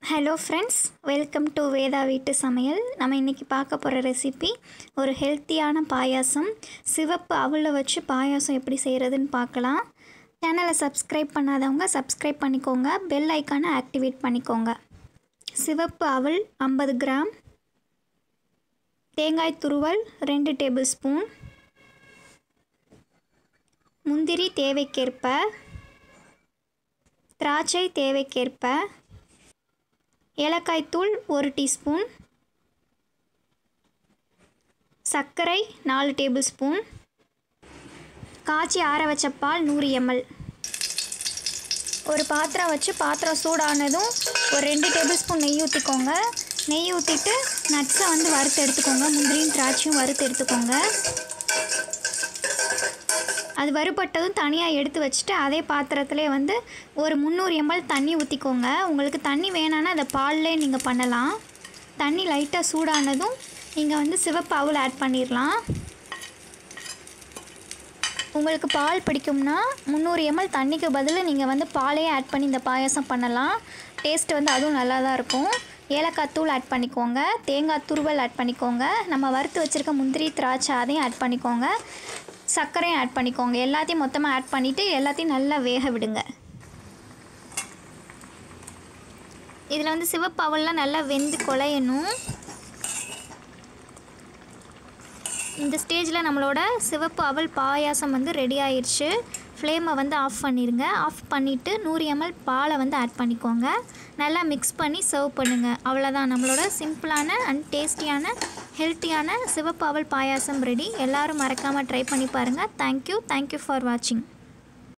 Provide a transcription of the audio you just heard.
hello friends welcome to Veda வீட்டு சமையல் நம்ம இன்றைக்கி பார்க்க போகிற ரெசிபி ஒரு ஹெல்த்தியான பாயாசம் சிவப்பு அவலை வச்சு பாயாசம் எப்படி செய்கிறதுன்னு பார்க்கலாம் சேனலை சப்ஸ்கிரைப் பண்ணாதவங்க சப்ஸ்கிரைப் பண்ணிக்கோங்க பெல் ஐக்கானை ஆக்டிவேட் பண்ணிக்கோங்க சிவப்பு அவல் ஐம்பது கிராம் தேங்காய் துருவல் ரெண்டு டேபிள் ஸ்பூன் முந்திரி தேவைக்கேற்ப திராட்சை தேவைக்கேற்ப ஏலக்காய் தூள் ஒரு டீஸ்பூன் சர்க்கரை நாலு டேபிள் ஸ்பூன் காய்ச்சி ஆற வச்ச பால் நூறு எம்எல் ஒரு பாத்திரம் வச்சு பாத்திரம் சூடானதும் ஒரு ரெண்டு டேபிள் ஸ்பூன் நெய் ஊற்றிக்கோங்க நெய் ஊற்றிட்டு நட்ஸை வந்து வறுத்து எடுத்துக்கோங்க முந்திரியும் திராட்சையும் வறுத்து எடுத்துக்கோங்க அது வறுபட்டதும் தனியாக எடுத்து வச்சுட்டு அதே பாத்திரத்திலே வந்து ஒரு முந்நூறு எம்எல் தண்ணி ஊற்றிக்கோங்க உங்களுக்கு தண்ணி வேணான்னா அதை பால்லே நீங்கள் பண்ணலாம் தண்ணி லைட்டாக சூடானதும் நீங்கள் வந்து சிவப்பு அவுல் ஆட் பண்ணிடலாம் உங்களுக்கு பால் பிடிக்கும்னா முந்நூறு எம்எல் தண்ணிக்கு பதில் நீங்கள் வந்து பாலையே ஆட் பண்ணி இந்த பாயாசம் பண்ணலாம் டேஸ்ட் வந்து அதுவும் நல்லா தான் இருக்கும் ஏலக்காய் தூள் ஆட் பண்ணிக்கோங்க தேங்காய் துருவல் ஆட் பண்ணிக்கோங்க நம்ம வறுத்து வச்சுருக்க முந்திரி திராட்சை அதையும் ஆட் பண்ணிக்கோங்க சர்க்கரையும் ஆட் பண்ணிக்கோங்க எல்லாத்தையும் மொத்தமாக ஆட் பண்ணிவிட்டு எல்லாத்தையும் நல்லா வேக விடுங்க இதில் வந்து சிவப்பு அவல்லாம் நல்லா வெந்து குழையணும் இந்த ஸ்டேஜில் நம்மளோட சிவப்பு அவல் பாயாசம் வந்து ரெடி ஆயிடுச்சு ஃப்ளேமை வந்து ஆஃப் பண்ணிடுங்க ஆஃப் பண்ணிவிட்டு நூறு எம்எல் பாலை வந்து ஆட் பண்ணிக்கோங்க நல்லா மிக்ஸ் பண்ணி சர்வ் பண்ணுங்கள் அவ்வளோதான் நம்மளோட சிம்பிளான அண்ட் டேஸ்டியான ஹெல்த்தியான சிவப்பு அவல் பாயாசம் ரெடி எல்லோரும் மறக்காமல் ட்ரை பண்ணி பாருங்கள் தேங்க்யூ தேங்க்யூ ஃபார் வாட்சிங்